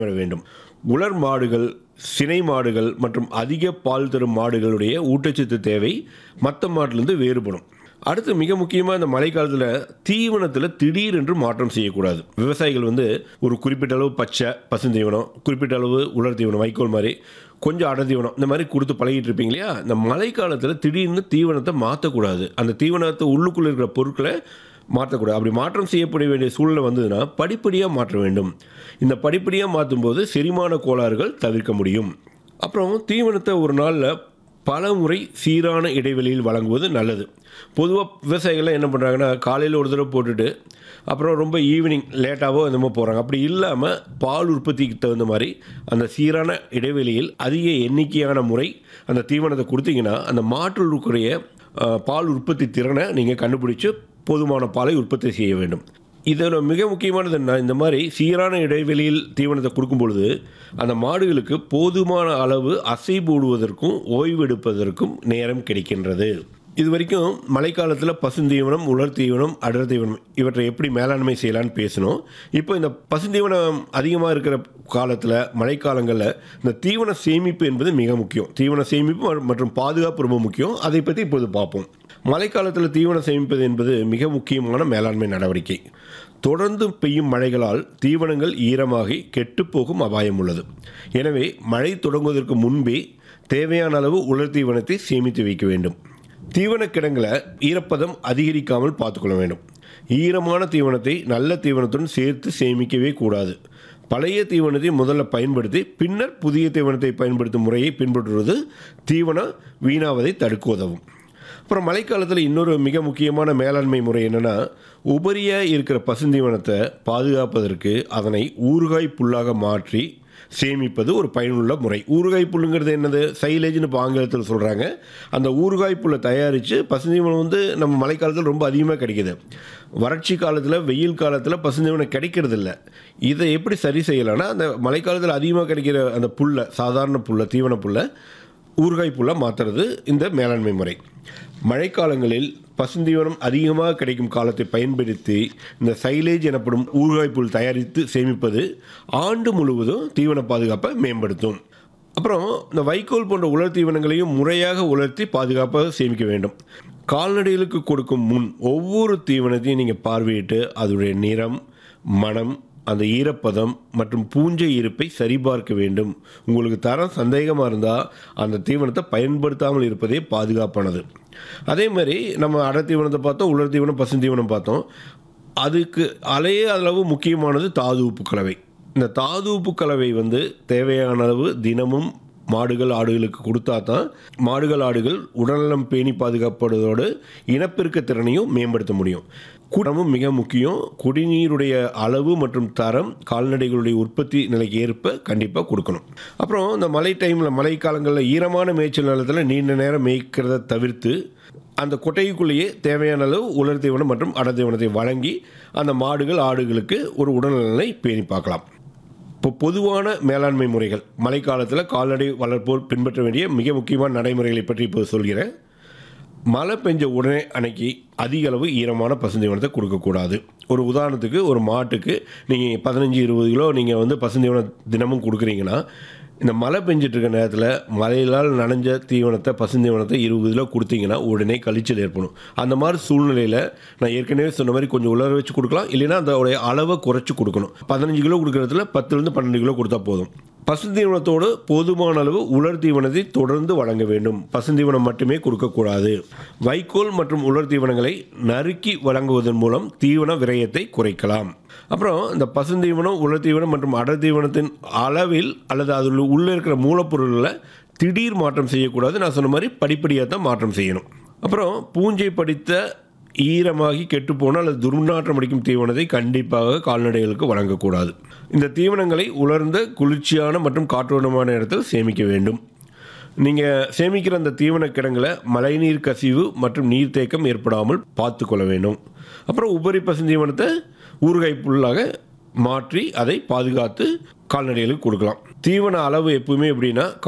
வர வேண்டும் உலர் மாடுகள் சினை மாடுகள் மற்றும் அதிக பால் தரும் மாடுகளுடைய ஊட்டச்சத்து தேவை மற்ற மாட்டிலிருந்து வேறுபடும் அடுத்து மிக முக்கியமாக இந்த மழைக்காலத்தில் தீவனத்தில் திடீரென்று மாற்றம் செய்யக்கூடாது விவசாயிகள் வந்து ஒரு குறிப்பிட்ட அளவு பச்சை பசுந்தீவனம் குறிப்பிட்ட அளவு உலர் தீவனம் வைக்கோல் மாதிரி கொஞ்சம் அடர் தீவனம் இந்த மாதிரி கொடுத்து பழகிட்டு இருப்பீங்க இல்லையா இந்த மழைக்காலத்தில் திடீர்னு தீவனத்தை மாற்றக்கூடாது அந்த தீவனத்தை உள்ளுக்குள்ளே இருக்கிற பொருட்களை மாற்றக்கூடாது அப்படி மாற்றம் செய்யப்பட வேண்டிய சூழ்நிலை வந்ததுன்னா படிப்படியாக மாற்ற வேண்டும் இந்த படிப்படியாக மாற்றும்போது செரிமான கோளாறுகள் தவிர்க்க முடியும் அப்புறம் தீவனத்தை ஒரு நாளில் பல முறை சீரான இடைவெளியில் வழங்குவது நல்லது பொதுவாக விவசாயிகள்லாம் என்ன பண்ணுறாங்கன்னா காலையில் ஒரு தடவை போட்டுட்டு அப்புறம் ரொம்ப ஈவினிங் லேட்டாகவோ இந்த மாதிரி போகிறாங்க அப்படி இல்லாமல் பால் உற்பத்திக்கு தகுந்த மாதிரி அந்த சீரான இடைவெளியில் அதிக எண்ணிக்கையான முறை அந்த தீவனத்தை கொடுத்தீங்கன்னா அந்த மாற்றில் இருக்கக்கூடிய அஹ், பால் உற்பத்தி திறனை நீங்கள் கண்டுபிடிச்சு போதுமான பாலை உற்பத்தி செய்ய வேண்டும் இதில் மிக முக்கியமானது என்ன இந்த மாதிரி சீரான இடைவெளியில் தீவனத்தை கொடுக்கும் பொழுது அந்த மாடுகளுக்கு போதுமான அளவு அசை போடுவதற்கும் ஓய்வெடுப்பதற்கும் நேரம் கிடைக்கின்றது இது வரைக்கும் மழைக்காலத்தில் பசுந்தீவனம் உலர் தீவனம் அடர் தீவனம் இவற்றை எப்படி மேலாண்மை செய்யலான்னு பேசணும் இப்போ இந்த பசுந்தீவனம் அதிகமாக இருக்கிற காலத்தில் மழைக்காலங்களில் இந்த தீவன சேமிப்பு என்பது மிக முக்கியம் தீவன சேமிப்பு மற்றும் பாதுகாப்பு ரொம்ப முக்கியம் அதை பற்றி இப்போது பார்ப்போம் மழைக்காலத்தில் தீவனம் சேமிப்பது என்பது மிக முக்கியமான மேலாண்மை நடவடிக்கை தொடர்ந்து பெய்யும் மழைகளால் தீவனங்கள் ஈரமாகி கெட்டுப்போகும் அபாயம் உள்ளது எனவே மழை தொடங்குவதற்கு முன்பே தேவையான அளவு உலர் தீவனத்தை சேமித்து வைக்க வேண்டும் தீவனக் கிடங்களை ஈரப்பதம் அதிகரிக்காமல் பார்த்துக்கொள்ள வேண்டும் ஈரமான தீவனத்தை நல்ல தீவனத்துடன் சேர்த்து சேமிக்கவே கூடாது பழைய தீவனத்தை முதல்ல பயன்படுத்தி பின்னர் புதிய தீவனத்தை பயன்படுத்தும் முறையை பின்பற்றுவது தீவனம் வீணாவதை தடுக்க உதவும் அப்புறம் மழைக்காலத்தில் இன்னொரு மிக முக்கியமான மேலாண்மை முறை என்னென்னா உபரியாக இருக்கிற பசுந்தீவனத்தை பாதுகாப்பதற்கு அதனை ஊறுகாய் புல்லாக மாற்றி சேமிப்பது ஒரு பயனுள்ள முறை ஊறுகாய் புல்லுங்கிறது என்னது சைலேஜ்னு இப்போ ஆங்கிலத்தில் சொல்கிறாங்க அந்த ஊறுகாய் புல்லை தயாரித்து பசுந்தீவனம் வந்து நம்ம மழைக்காலத்தில் ரொம்ப அதிகமாக கிடைக்கிது வறட்சி காலத்தில் வெயில் காலத்தில் பசுந்தீவனம் கிடைக்கிறது இல்ல இதை எப்படி சரி செய்யலாம்னா அந்த மழைக்காலத்தில் அதிகமாக கிடைக்கிற அந்த புல்லை சாதாரண புல்லை தீவன புல்லை ஊறுகாய் புல்லாக மாற்றுறது இந்த மேலாண்மை முறை மழைக்காலங்களில் பசுந்தீவனம் அதிகமாக கிடைக்கும் காலத்தை பயன்படுத்தி இந்த சைலேஜ் எனப்படும் ஊறுகாய் புல் தயாரித்து சேமிப்பது ஆண்டு முழுவதும் தீவன பாதுகாப்பை மேம்படுத்தும் அப்புறம் இந்த வைக்கோல் போன்ற உலர் தீவனங்களையும் முறையாக உலர்த்தி பாதுகாப்பாக சேமிக்க வேண்டும் கால்நடைகளுக்கு கொடுக்கும் முன் ஒவ்வொரு தீவனத்தையும் நீங்கள் பார்வையிட்டு அதனுடைய நிறம் மனம் அந்த ஈரப்பதம் மற்றும் பூஞ்சை இருப்பை சரிபார்க்க வேண்டும் உங்களுக்கு தரம் சந்தேகமாக இருந்தால் அந்த தீவனத்தை பயன்படுத்தாமல் இருப்பதே பாதுகாப்பானது அதே மாதிரி நம்ம அடர் தீவனத்தை பார்த்தோம் உலர் தீவனம் பசுந்தீவனம் பார்த்தோம் அதுக்கு அலைய அளவு முக்கியமானது தாது உப்பு கலவை இந்த தாது உப்பு கலவை வந்து தேவையான அளவு தினமும் மாடுகள் ஆடுகளுக்கு கொடுத்தா தான் மாடுகள் ஆடுகள் உடல்நலம் பேணி பாதுகாப்படுவதோடு இனப்பெருக்க திறனையும் மேம்படுத்த முடியும் குடமும் மிக முக்கியம் குடிநீருடைய அளவு மற்றும் தரம் கால்நடைகளுடைய உற்பத்தி நிலைக்கு ஏற்ப கண்டிப்பாக கொடுக்கணும் அப்புறம் இந்த மழை டைமில் மழை காலங்களில் ஈரமான மேய்ச்சல் நிலத்தில் நீண்ட நேரம் மேய்க்கிறத தவிர்த்து அந்த கொட்டைக்குள்ளேயே தேவையான அளவு உலர் தீவனம் மற்றும் அடர் தீவனத்தை வழங்கி அந்த மாடுகள் ஆடுகளுக்கு ஒரு உடல்நலனை பேணி பார்க்கலாம் இப்போ பொதுவான மேலாண்மை முறைகள் மழைக்காலத்தில் கால்நடை வளர்ப்போர் பின்பற்ற வேண்டிய மிக முக்கியமான நடைமுறைகளை பற்றி இப்போது சொல்கிறேன் மழை பெஞ்ச உடனே அன்னைக்கு அதிக அளவு ஈரமான பசுந்தீவனத்தை கொடுக்கக்கூடாது ஒரு உதாரணத்துக்கு ஒரு மாட்டுக்கு நீங்கள் பதினஞ்சு இருபது கிலோ நீங்கள் வந்து பசுந்தீவனம் தினமும் கொடுக்குறீங்கன்னா இந்த மழை பெஞ்சிட்டு இருக்க நேரத்தில் மழையிலால் நனைஞ்ச தீவனத்தை பசுந்தீவனத்தை இருபது கிலோ கொடுத்தீங்கன்னா உடனே கழிச்சல் ஏற்படும் அந்த மாதிரி சூழ்நிலையில் நான் ஏற்கனவே சொன்ன மாதிரி கொஞ்சம் உலர வச்சு கொடுக்கலாம் இல்லைன்னா அதோடைய அளவை குறைச்சி கொடுக்கணும் பதினஞ்சு கிலோ கொடுக்குறதுல பத்துலேருந்து பன்னெண்டு கிலோ கொடுத்தா போதும் பசுந்தீவனத்தோடு போதுமான அளவு உலர் தீவனத்தை தொடர்ந்து வழங்க வேண்டும் பசுந்தீவனம் மட்டுமே கொடுக்கக்கூடாது வைக்கோல் மற்றும் உலர் தீவனங்களை நறுக்கி வழங்குவதன் மூலம் தீவன விரயத்தை குறைக்கலாம் அப்புறம் இந்த பசுந்தீவனம் உலர் தீவனம் மற்றும் அடர் தீவனத்தின் அளவில் அல்லது அதில் உள்ளே இருக்கிற மூலப்பொருளில் திடீர் மாற்றம் செய்யக்கூடாது நான் சொன்ன மாதிரி படிப்படியாக தான் மாற்றம் செய்யணும் அப்புறம் பூஞ்சை படித்த ஈரமாகி கெட்டுப்போன அல்லது துர்நாற்றம் அடிக்கும் தீவனத்தை கண்டிப்பாக கால்நடைகளுக்கு வழங்கக்கூடாது இந்த தீவனங்களை உலர்ந்த குளிர்ச்சியான மற்றும் காற்றோட்டமான இடத்தில் சேமிக்க வேண்டும் நீங்கள் சேமிக்கிற அந்த தீவன கிடங்களை மழைநீர் கசிவு மற்றும் நீர்த்தேக்கம் ஏற்படாமல் பார்த்து கொள்ள வேண்டும் அப்புறம் உபரி பசுந்தீவனத்தை ஊறுகாய் புல்லாக மாற்றி அதை பாதுகாத்து கால்நடைகளுக்கு கொடுக்கலாம் தீவன அளவு எப்பவுமே எப்படின்னா